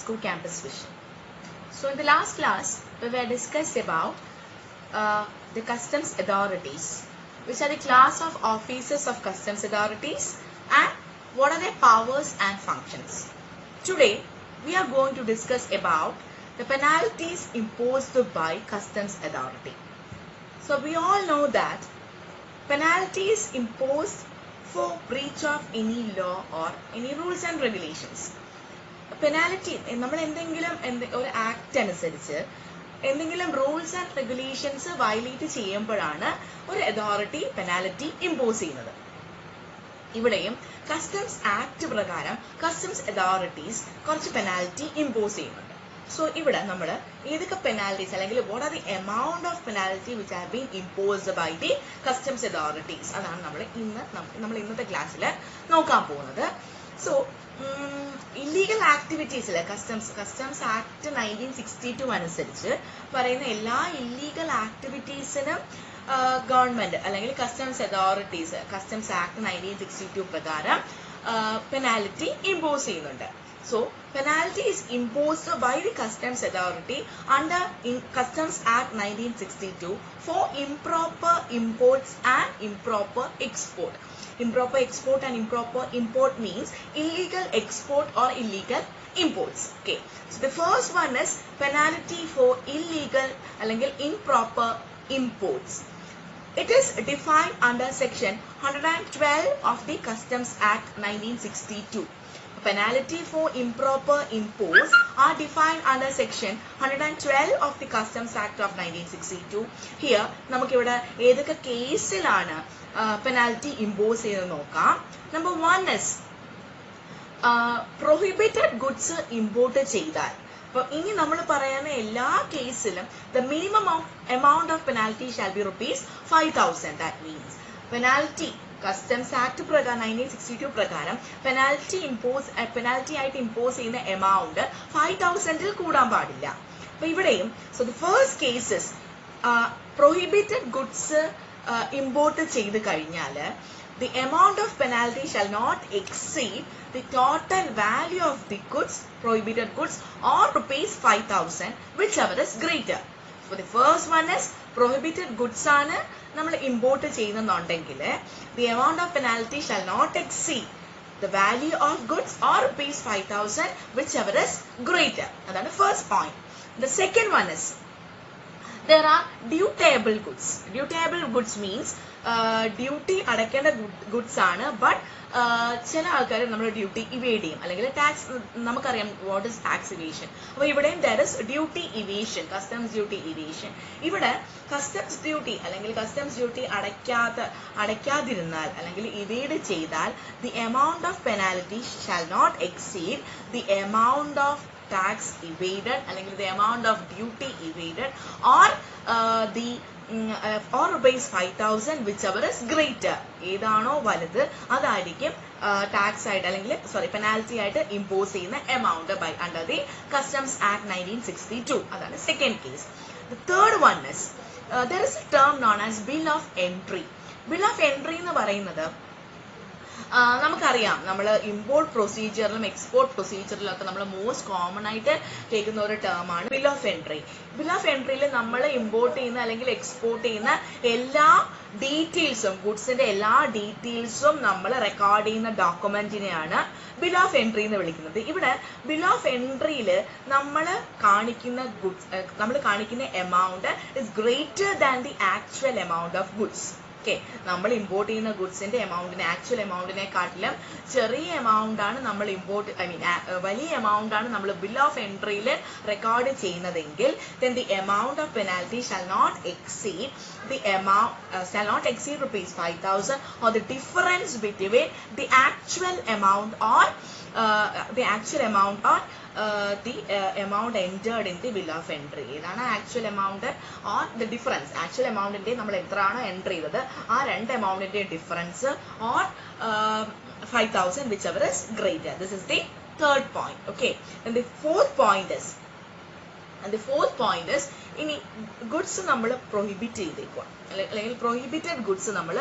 school campus vision. So in the last class, we were discussed about uh, the customs authorities, which are the class of officers of customs authorities and what are their powers and functions. Today, we are going to discuss about the penalties imposed by customs authority. So we all know that penalties imposed for breach of any law or any rules and regulations. Penalty നമ്മൾ എന്തെങ്കിലും എന്ത് ഒരു act അനുസരിച്ച് എന്തെങ്കിലും rules and regulations violate ചെയ്യുമ്പോഴാണ് ഒരു authority penalty impose ചെയ്യുന്നത് ഇവിടെയും കസ്റ്റംസ് ആക്ട് പ്രകാരം കസ്റ്റംസ് അതോറിറ്റീസ് കുറച്ച് പെനാൽറ്റി ഇമ്പോസ് ചെയ്യുന്നുണ്ട് സോ ഇവിടെ നമ്മൾ ഏതൊക്കെ പെനാൽറ്റീസ് അല്ലെങ്കിൽ what are the amount of penalty which have been imposed by the customs authorities അതാണ് നമ്മൾ ഇന്ന് നമ്മൾ ഇന്നത്തെ ക്ലാസ്സിൽ നോക്കാൻ പോകുന്നത് സോ ഇല്ലീഗൽ ആക്ടിവിറ്റീസിൽ customs customs act nineteen sixty two അനുസരിച്ച് പറയുന്ന എല്ലാ ഇല്ലീഗൽ ആക്ടിവിറ്റീസിനും ഗവൺമെന്റ് അല്ലെങ്കിൽ customs authorities customs act nineteen sixty two പ്രകാരം പെനാൽറ്റി ഇമ്പോസ് ചെയ്യുന്നുണ്ട് So, penalty is imposed by the Customs Authority under in Customs Act 1962 for improper imports and improper export. Improper export and improper import means illegal export or illegal imports. Okay. So, the first one is penalty for illegal അല്ലെങ്കിൽ improper imports. It is defined under section 112 of the Customs Act 1962. penalty for improper imports are defined under section 112 of the Customs Act of 1962. Here നമുക്കിവിടെ ഏതൊക്കെ കേസിലാണ് penalty impose ചെയ്ത് നോക്കാം number one is prohibited goods import ചെയ്താൽ അപ്പൊ ഇനി നമ്മൾ പറയുന്ന എല്ലാ കേസിലും the minimum of amount of penalty shall be rupees five thousand that means penalty customs act പ്രകാരം നയൻറ്റീൻ സിക്സ്റ്റി ടു പ്രകാരം പെനാൽറ്റി ഇമ്പോസ് പെനാൽറ്റി ആയിട്ട് ഇമ്പോസ് ചെയ്യുന്ന എമൗണ്ട് ഫൈവ് തൗസൻഡിൽ കൂടാൻ പാടില്ല അപ്പൊ ഇവിടെയും so the first cases prohibited goods import ചെയ്ത് കഴിഞ്ഞാൽ the amount of penalty shall not exceed the total value of the goods prohibited goods or rupees five thousand whichever is greater so the first one is prohibited goods ആണ് നമ്മൾ import ചെയ്യുന്നുണ്ടെങ്കിൽ the amount of penalty shall not exceed the value of goods or rupees five thousand whichever is greater അതാണ് first point the second one is there are dutiable goods dutiable goods means duty അടയ്ക്കേണ്ട goods ആണ് but ചില ആൾക്കാർ നമ്മൾ duty evade ചെയ്യും അല്ലെങ്കിൽ tax നമുക്കറിയാം what is tax evasion അപ്പൊ ഇവിടെയും there is duty evasion customs duty evasion ഇവിടെ കസ്റ്റംസ് ഡ്യൂട്ടി അല്ലെങ്കിൽ കസ്റ്റംസ് ഡ്യൂട്ടി അടയ്ക്കാത്ത അടയ്ക്കാതിരുന്നാൽ അല്ലെങ്കിൽ ഇവേഡ് ചെയ്താൽ the amount of penalty shall not exceed the amount of tax evaded അല്ലെങ്കിൽ the amount of duty evaded or the or rupees five thousand whichever is greater ഏതാണോ വലുത് അതായിരിക്കും tax ആയിട്ട് അല്ലെങ്കിൽ സോറി പെനാൽറ്റി ആയിട്ട് impose ചെയ്യുന്ന amount by under the customs act nineteen sixty to അതാണ് second case the third one is there is a term known as bill of entry bill of entry എന്ന് പറയുന്നത് നമുക്കറിയാം നമ്മൾ import പ്രൊസീജിയറിലും export പ്രൊസീജിയറിലും ഒക്കെ നമ്മൾ most common ആയിട്ട് കേൾക്കുന്ന ഒരു ടേം ആണ് bill of entry bill of എൻട്രിയിൽ നമ്മൾ ഇമ്പോർട്ട് ചെയ്യുന്ന അല്ലെങ്കിൽ എക്സ്പോർട്ട് ചെയ്യുന്ന എല്ലാ ഡീറ്റെയിൽസും ഗുഡ്സിന്റെ എല്ലാ ഡീറ്റെയിൽസും നമ്മൾ റെക്കോർഡ് ചെയ്യുന്ന ഡോക്യുമെന്റിനെയാണ് ബിൽ ഓഫ് എൻട്രി എന്ന് വിളിക്കുന്നത് ഇവിടെ ബിൽ ഓഫ് എൻട്രിയിൽ നമ്മൾ കാണിക്കുന്ന ഗുഡ്സ് നമ്മൾ കാണിക്കുന്ന amount is greater than the actual amount of goods okay നമ്മൾ ഇമ്പോർട്ട് ചെയ്യുന്ന ഗുഡ്സിന്റെ എമൗണ്ടിനെ ആക്ച്വൽ എമൗണ്ടിനെക്കാട്ടിലും ചെറിയ എമൗണ്ട് ആണ് നമ്മൾ ഇമ്പോർട്ട് ഐ മീൻ വലിയ എമൗണ്ട് ആണ് നമ്മൾ ബിൽ ഓഫ് എൻട്രിയിൽ റെക്കോർഡ് ചെയ്യുന്നതെങ്കിൽ then the amount of penalty shall not exceed the amount shall not exceed rupees five thousand or the difference between the actual amount or the actual amount or the amount entered in the bill of entry ഏതാണ് actual amount or the difference actual എമൗണ്ടിന്റെ നമ്മൾ എത്രയാണോ entry ചെയ്തത് ആ രണ്ട് എമൗണ്ടിന്റെ difference or five thousand whichever is greater this is the third point okay the fourth point is and the fourth point is ഇനി goods നമ്മൾ prohibit ചെയ്തേക്കുക അല്ലെങ്കിൽ പ്രൊഹിബിറ്റഡ് ഗുഡ്സ് നമ്മൾ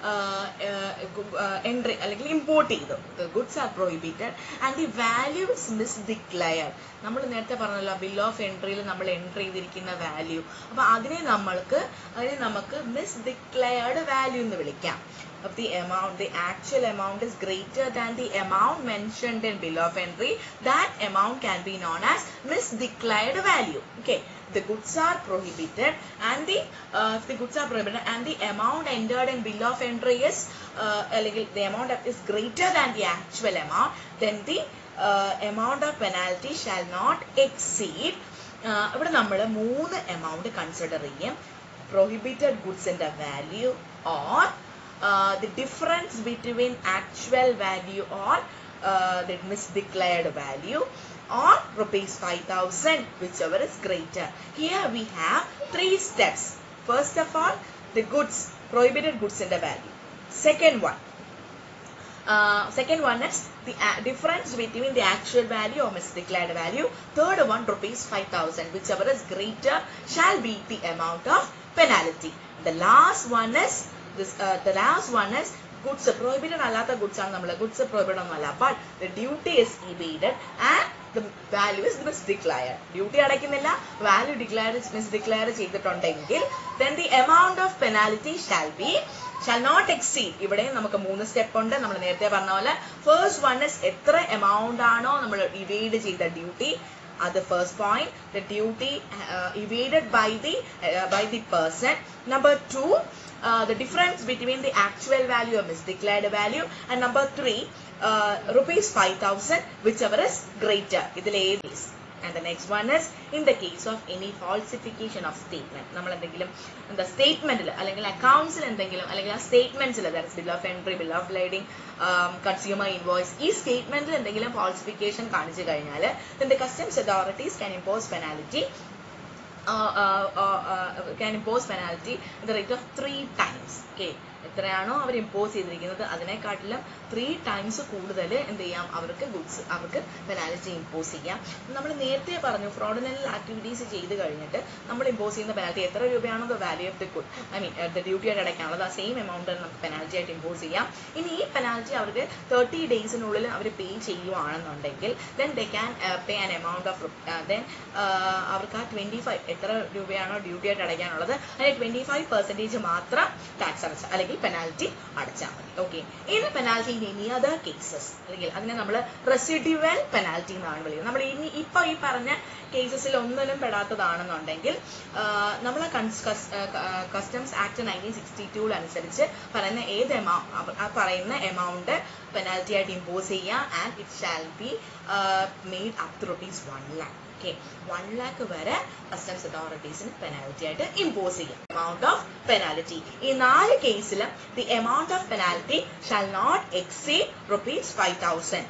എൻട്രി അല്ലെങ്കിൽ ഇമ്പോർട്ട് ചെയ്തു goods are prohibited and the value is misdeclare നമ്മൾ നേരത്തെ പറഞ്ഞല്ലോ ബിൽ ഓഫ് എൻട്രിയിൽ നമ്മൾ എൻട്രി ചെയ്തിരിക്കുന്ന വാല്യൂ അപ്പൊ അതിനെ നമ്മൾക്ക് അതിനെ നമുക്ക് മിസ് ഡിക്ലയർഡ് വാല്യൂ എന്ന് വിളിക്കാം of the amount the actual amount is greater than the amount mentioned in bill of entry that amount can be known as misdeclared value okay the goods are prohibited and the uh, if the goods are prohibited and the amount entered in bill of entry is uh, അല്ലെങ്കിൽ the amount that is greater than the actual amount then the uh, amount of penalty shall not exceed uh, ഇവിടെ നമ്മൾ മൂന്ന് amount consider ചെയ്യും prohibited goods in the value or uh, the difference between actual value or uh, the misdeclared value or rupees 5000 whichever is greater here we have three steps first of all the goods prohibited goods in the value second one uh, second one is the uh, difference between the actual value or misdeclared value third one rupees 5000 whichever is greater shall be the amount of penalty the last one is this uh, the last one is goods prohibited അല്ലാത്ത goods ആണ് നമ്മൾ goods prohibited ഒന്നുമല്ല but the duty is evaded and the value is misdeclared duty അടയ്ക്കുന്നില്ല value declared misdeclare ചെയ്തിട്ടുണ്ടെങ്കിൽ then the amount of penalty shall be shall not exceed ഇവിടെയും നമുക്ക് മൂന്ന് step ഉണ്ട് നമ്മൾ നേരത്തെ പറഞ്ഞ പോലെ ഫസ്റ്റ് വൺ ഇസ് എത്ര എമൗണ്ട് ആണോ നമ്മൾ ഇവേഡ് ചെയ്ത ഡ്യൂട്ടി അത് first point the duty evaded by the by the person number two the difference between the actual value or misdeclared value and number three uh, rupees 5000 whichever is greater ഇതിൽ ഏത് is and the next one is in the case of any falsification of statement നമ്മൾ എന്തെങ്കിലും എന്താ സ്റ്റേറ്റ്മെന്റിൽ അല്ലെങ്കിൽ അക്കൗണ്ട്സിൽ എന്തെങ്കിലും അല്ലെങ്കിൽ ആ സ്റ്റേറ്റ്മെന്റ്സിൽ that's bill of entry bill of lading consumer invoice ഈ സ്റ്റേറ്റ്മെന്റിൽ എന്തെങ്കിലും ഫാൾസിഫിക്കേഷൻ കാണിച്ചു കഴിഞ്ഞാൽ then the customs authorities can impose penalty uh, uh, uh, uh, can impose penalty at the rate of three times okay എത്രയാണോ അവർ impose ചെയ്തിരിക്കുന്നത് അതിനെക്കാട്ടിലും three times കൂടുതൽ എന്ത് ചെയ്യാം അവർക്ക് ഗുഡ്സ് അവർക്ക് പെനാൽറ്റി ഇമ്പോസ് ചെയ്യാം നമ്മൾ നേരത്തെ പറഞ്ഞു ഫ്രോഡനൽ ആക്ടിവിറ്റീസ് ചെയ്ത് കഴിഞ്ഞിട്ട് നമ്മൾ ഇമ്പോസ് ചെയ്യുന്ന പെനാൽറ്റി എത്ര രൂപയാണോ the value of the good I mean the duty ആയിട്ട് അടയ്ക്കാനുള്ളത് ആ സെയിം എമൗണ്ട് നമുക്ക് പെനാൽറ്റി ആയിട്ട് ഇമ്പോസ് ചെയ്യാം ഇനി ഈ പെനാൽറ്റി അവർക്ക് തേർട്ടി ഡേയ്സിനുള്ളിൽ അവർ പേ ചെയ്യുവാണെന്നുണ്ടെങ്കിൽ then they can pay an amount of then അവർക്ക് ആ ട്വന്റി ഫൈവ് എത്ര രൂപയാണോ ഡ്യൂട്ടി ആയിട്ട് അടയ്ക്കാനുള്ളത് അതിന് ട്വന്റി ഫൈവ് പെർസെൻറ്റേജ് മാത്രം ടാക്സ് അടച്ച അല്ലെങ്കിൽ പെനാൽറ്റി അടച്ചാൽ മതി ഓക്കെ ഇനി penalty in any other cases അല്ലെങ്കിൽ അതിനെ നമ്മൾ റെസിഡ്യുവൽ പെനാൽറ്റി എന്നാണ് വിളിക്കുന്നത് നമ്മൾ ഇനി ഇപ്പൊ ഈ പറഞ്ഞ കേസസിൽ ഒന്നിലും പെടാത്തതാണെന്നുണ്ടെങ്കിൽ നമ്മൾ customs act nineteen sixty two അനുസരിച്ച് പറയുന്ന ഏത് എമൗണ്ട് ആ പറയുന്ന എമൗണ്ട് പെനാൽറ്റി ആയിട്ട് ഇമ്പോസ് ചെയ്യാം and it shall be made up to rupees one lakh okay one lakh വരെ കസ്റ്റംസ് അതോറിറ്റീസിന് പെനാൽറ്റി ആയിട്ട് ഇമ്പോസ് ചെയ്യാം എമൗണ്ട് ഓഫ് പെനാൽറ്റി ഈ നാല് കേസിലും the amount of penalty shall not exceed rupees five thousand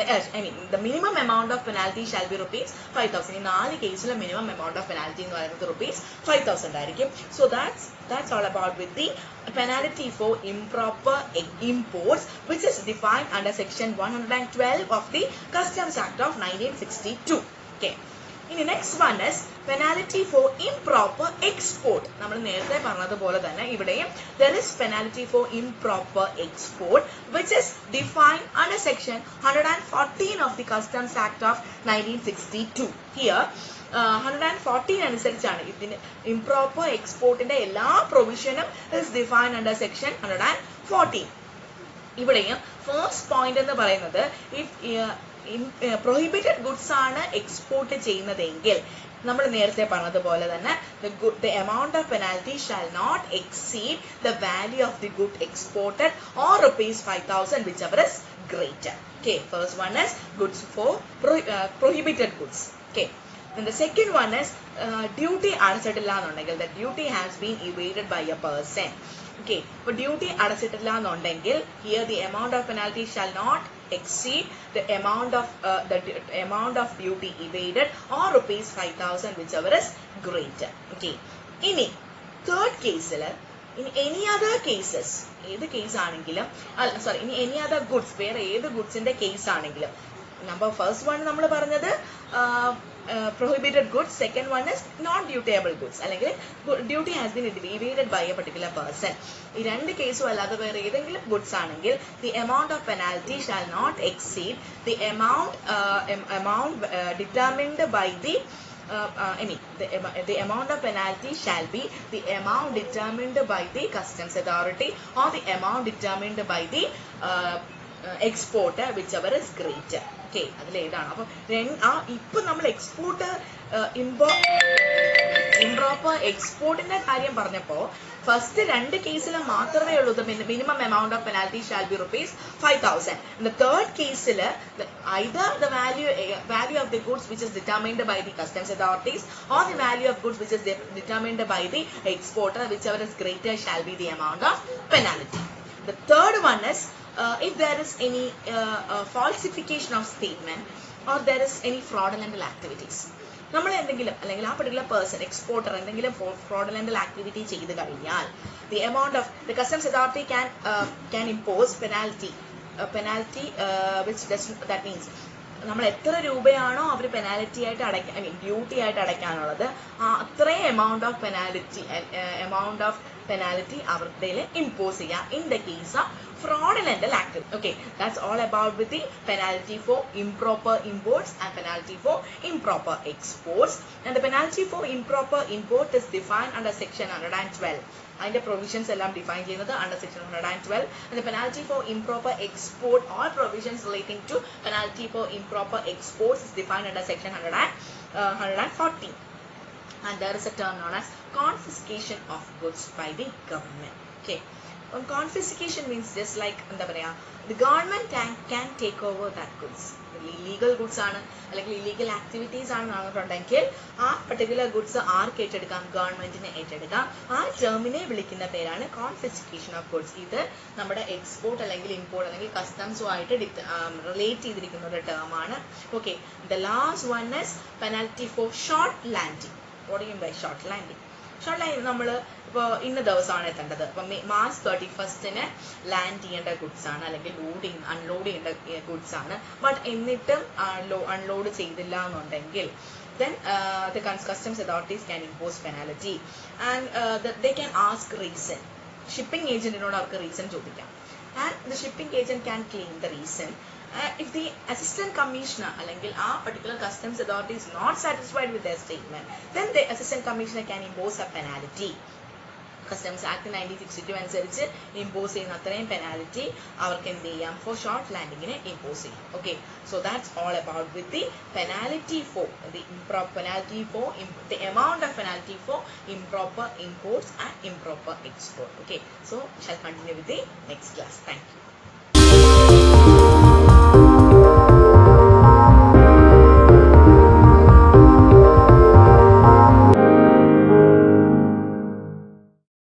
I mean the minimum amount of penalty shall be rupees five thousand ഈ നാല് കേസിലെ മിനിമം എമൗണ്ട് ഓഫ് പെനാൽറ്റി എന്ന് പറയുന്നത് റുപ്പീസ് ഫൈവ് തൗസൻഡ് ആയിരിക്കും so that's that's all about with the penalty for improper imports which is defined under section 112 of the customs act of 1962 okay ഇനി next one is penalty for improper export നമ്മൾ നേരത്തെ പറഞ്ഞതുപോലെ തന്നെ ഇവിടെയും there is penalty for improper export which is defined under section hundred and fourteen of the customs act of nineteen sixty two here hundred and fourteen അനുസരിച്ചാണ് ഇതിന് improper എക്സ്പോർട്ടിന്റെ എല്ലാ പ്രൊവിഷനും is defined under section hundred and fourteen ഇവിടെയും first point എന്ന് പറയുന്നത് if prohibited goods ആണ് export ചെയ്യുന്നതെങ്കിൽ നമ്മൾ നേരത്തെ പറഞ്ഞതുപോലെ തന്നെ the amount of penalty shall not exceed the value of the good exported or rupees five thousand whichever is greater okay first one is goods for prohibited goods okay Then the second one is uh, duty അടച്ചിട്ടില്ല എന്നുണ്ടെങ്കിൽ the duty has been evaded by a person. Okay, അപ്പോൾ duty അടച്ചിട്ടില്ല എന്നുണ്ടെങ്കിൽ here the amount of penalty shall not exceed the amount of uh, the amount of duty evaded or rupees 5000 whichever is greater okay ഇനി third കേസിൽ ഇനി any other cases ഏത് case ആണെങ്കിലും sorry ഇനി any other goods വേറെ ഏത് ഗുഡ്സിന്റെ case ആണെങ്കിലും നമ്പർ ഫസ്റ്റ് വൺ നമ്മൾ പറഞ്ഞത് prohibited goods second one is non dutiable goods അല്ലെങ്കിൽ duty has been evaded by a particular person ഈ രണ്ട് കേസും അല്ലാതെ വേറെ ഏതെങ്കിലും ഗുഡ്സ് ആണെങ്കിൽ the amount of penalty shall not exceed the amount amount determined by the I mean, the, the amount of penalty shall be the amount determined by the customs authority or the amount determined by the uh, export whichever is great okay അതിൽ ഏതാണ് അപ്പം ആ ഇപ്പൊ നമ്മൾ export ഇമ്പോ improper എക്സ്പോർട്ടിന്റെ കാര്യം പറഞ്ഞപ്പോ first രണ്ട് കേസിൽ മാത്രമേ ഉള്ളൂ minimum amount of penalty shall be rupees five thousand third കേസിൽ either the value value of the goods which is determined by the customs authorities or the value of goods which is determined by the exporter whichever is greater shall be the amount of penalty The third one is uh, if there is any uh, uh, falsification of statement or there is any fraudulent activities. നമ്മൾ എന്തെങ്കിലും അല്ലെങ്കിൽ ആ particular person exporter എന്തെങ്കിലും ഫ്രോഡലൻ്റൽ activity ചെയ്ത് കഴിഞ്ഞാൽ the amount of the customs authority can can impose penalty penalty which does that means നമ്മൾ എത്ര രൂപയാണോ അവർ penalty ആയിട്ട് അടയ്ക്കാൻ ഐ മീൻ ഡ്യൂട്ടി ആയിട്ട് അടയ്ക്കാനുള്ളത് ആ അത്രയും amount of penalty amount of penalty അവരുടെ ഇമ്പോസ് ചെയ്യാം in the case of fraudulent activity. Okay, that's all about with the penalty for improper imports and penalty for improper exports. And the penalty for improper import is defined under section 112. അതിന്റെ provisions എല്ലാം define ചെയ്യുന്നത് under section hundred and twelve and penalty for improper export all provisions relating to penalty for improper exports is defined under section hundred and hundred and fourteen and there is a term known as confiscation of goods by the government okay um, confiscation means just like എന്താ പറയാ the government can, can take over that goods illegal goods ആണ് അല്ലെങ്കിൽ illegal activities ആണ് നടന്നിട്ടുണ്ടെങ്കിൽ ആ particular goods ആർക്ക് ഏറ്റെടുക്കാം ഗവൺമെന്റിനെ ഏറ്റെടുക്കാം ആ ടേമിനെ വിളിക്കുന്ന പേരാണ് കോൺഫിസിക്കേഷൻ ഓഫ് ഗുഡ്സ് ഇത് നമ്മുടെ എക്സ്പോർട്ട് അല്ലെങ്കിൽ ഇമ്പോർട്ട് അല്ലെങ്കിൽ കസ്റ്റംസുമായിട്ട് റിലേറ്റ് ചെയ്തിരിക്കുന്ന ഒരു ടേമാണ് okay the last one is penalty for short landing what do you mean by short landing short line നമ്മൾ ഇപ്പോൾ ഇന്ന ദിവസമാണ് എത്തേണ്ടത് അപ്പം മാർച്ച് തേർട്ടി ഫസ്റ്റിന് ലാൻഡ് ചെയ്യേണ്ട ഗുഡ്സ് ആണ് അല്ലെങ്കിൽ ലോഡിങ് അൺലോഡ് ചെയ്യേണ്ട ഗുഡ്സ് ആണ് ബട്ട് എന്നിട്ടും അൺലോഡ് ചെയ്തില്ല എന്നുണ്ടെങ്കിൽ then uh, the customs authorities can impose penalty and uh, the, they can ask reason shipping agentനോട് അവർക്ക് റീസൺ ചോദിക്കാം and the shipping agent can claim the reason uh, if the assistant commissioner അല്ലെങ്കിൽ ആ particular customs authority is not satisfied with their statement then the assistant commissioner can impose a penalty customs act nineteen sixty two അനുസരിച്ച് impose ചെയ്യുന്ന അത്രയും penalty അവർക്ക് എന്ത് ചെയ്യാം for short ലാൻഡിങ്ങിന് impose ചെയ്യാം okay so that's all about with the penalty for the improper penalty for the amount of penalty for improper imports and improper export okay so shall continue with the next class thank U